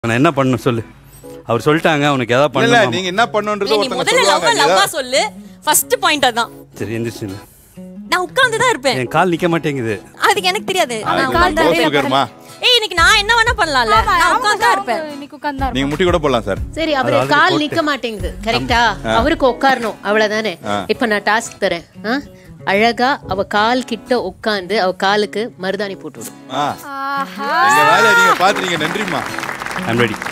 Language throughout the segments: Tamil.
நான் என்ன பண்ணணும் சொல்லு அவர் சொல்லிட்டாங்க உனக்கு எதாவது இல்ல பண்ணணும் நீங்க என்ன பண்ணணுன்றது நீ ஒருத்தங்க முதல்ல லவ் சொல்லுவாங்க லவ்வா நீங்க சொல்லு ஃபர்ஸ்ட் பாயிண்ட் அதான் சரி எந்திரிச்சு நில்லு. நான் உட்கார்ந்து தான் இருப்பேன் என் கால் நிக்க மாட்டேங்குது அதுக்கு எனக்கு தெரியாது நான் அதுக்கு உட்கார்ந்து தோசை உட்காருமா ஏய் இன்னைக்கு நான் என்ன வேணா பண்ணலாம்ல நான் உட்கார்ந்து தான் இருப்பேன் இன்னைக்கு உட்கார்ந்தா நீங்க முட்டி கூட போடலாம் சார் சரி அவரு already கால் போட்டு. நிக்க மாட்டேங்குது கரெக்டா அவருக்கு உட்காரணும் அவ்வளவுதானே ஆ. இப்ப நான் டாஸ்க் தரேன் ஆ? அழகா அவ கால் கிட்ட உட்கார்ந்து அவ காலுக்கு மருதாணி போட்டு விடு ஆ எங்க வேலையை நீங்க பாத்துறீங்க நன்றிம்மா ஐம் ரெடி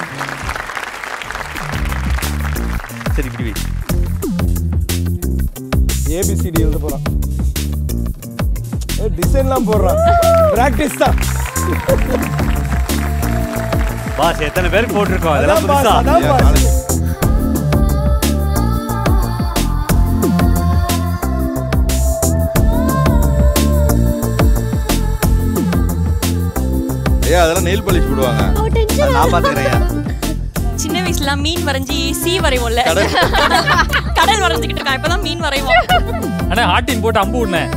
சரி இப்படி வை. ஏபிசிடி எழுத போறான் ஏ டிசைன்லாம் போடுறான் பிராக்டிஸ் தான் பாஸ் எத்தனை பேர் போட்டிருக்கோம் அதெல்லாம் அதான் boss, புதுசா அதான் ஐயா, boss. நாளைக்கு. ஐயா அதெல்லாம் நெயில் பாலிஷ் போடுவாங்க நான் பாத்துக்கிறேன் சின்ன வயசுல மீன் வரைஞ்சி சி வரைவோம்ல கடல். கடல் வரைஞ்சுக்கிட்டு இருக்கான் இப்பதான் மீன் வரைவோம் அண்ணா ஹார்டின் போட்டு அம்பு விடுனேன்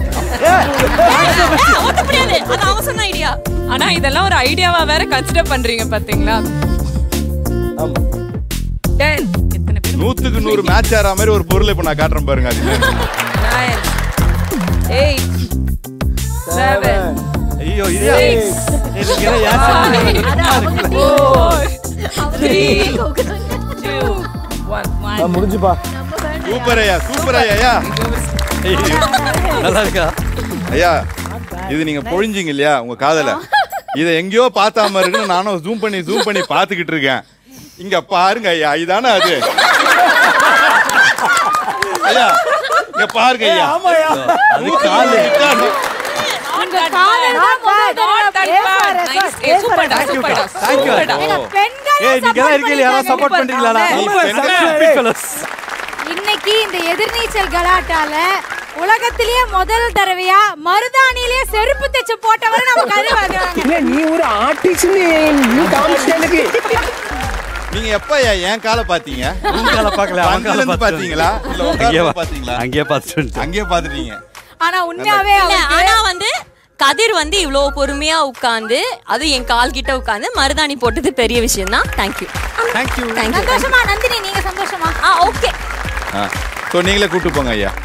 ஓட்ட முடியாது அது அவன் சொன்ன ஐடியா ஆனா இதெல்லாம் ஒரு ஐடியாவா வேற கன்சிடர் பண்றீங்க பாத்தீங்களா ஆமா Ten. எத்தனை பேர் நூத்துக்கு நூறு மேட்ச் ஆற மாதிரி ஒரு பொருள் இப்ப நான் காட்டுறேன் பாருங்க அது Nine. Eight. Seven. ஐயோ இல்லையா ஏய், நீங்க எல்லாம் ஏன் சொன்னீங்க? Four. Three. Two. One. ஆ, முடிஞ்சுப்பா சூப்பர் ஐயா சூப்பர் ஐயா ஐயா ஐயோ, நல்லா இருக்கா ஐயா இது நீங்க பொழிஞ்சீங்க இல்லையா உங்க காதல இத எங்கேயோ பார்த்தாம இருக்குன்னு நானும் ஜூம் பண்ணி ஜூம் பண்ணி பார்த்துக்கிட்டு இருக்கேன் இங்க பாருங்க ஐயா இதானே அது ஐயா இங்க பாருங்க ஐயா ஆமாயா அது காலு Not that bad. Not that bad. Nice. ஏய், சூப்பர்டா, சூப்பர்டா, Thank you. சூப்பர்டா. ஏய் நீங்க எல்லாம் இருக்கீங்க யாராவது சப்போர்ட் பண்றீங்களா நீ பெண்கள் Stupid fellows. இன்னைக்கு இந்த எதிர்நீச்சல் கலாட்டால உலகத்திலேயே முதல் தடவையா மருதாணியிலேயே செருப்பு தைச்சு போட்டவரை நம்ம கருவாங்க இல்ல நீ ஒரு ஆர்டிஸ்ட் நீ காமிச்சிட்ட எனக்கு நீங்க எப்ப ஐயா என் காலை பாத்தீங்க உன் காலை பார்க்கல, அவன் காலை பந்தில இருந்து பாத்தீங்களா இல்ல உங்க அங்கேயே காலை வா- பாத்தீங்களா அங்கேயே பார்த்துட்டு வந்துட்டேன். அங்கேயே பாத்துட்டீங்க ஆனா உண்மையாவே இல்ல அவருக்கு- ஆனா வந்து கதிர் வந்து இவ்ளோ பொறுமையா உட்கார்ந்து அது என் கால் கிட்ட உட்கார்ந்து மருதாணி போட்டது பெரிய விஷயம் தான் தேங்க்யூ Thank you. தேங்க்யூ சந்தோஷமா நந்தினி நீங்க சந்தோஷமா ஆ ஓகே ஸோ நீங்களே கூட்டு போங்க ஐயா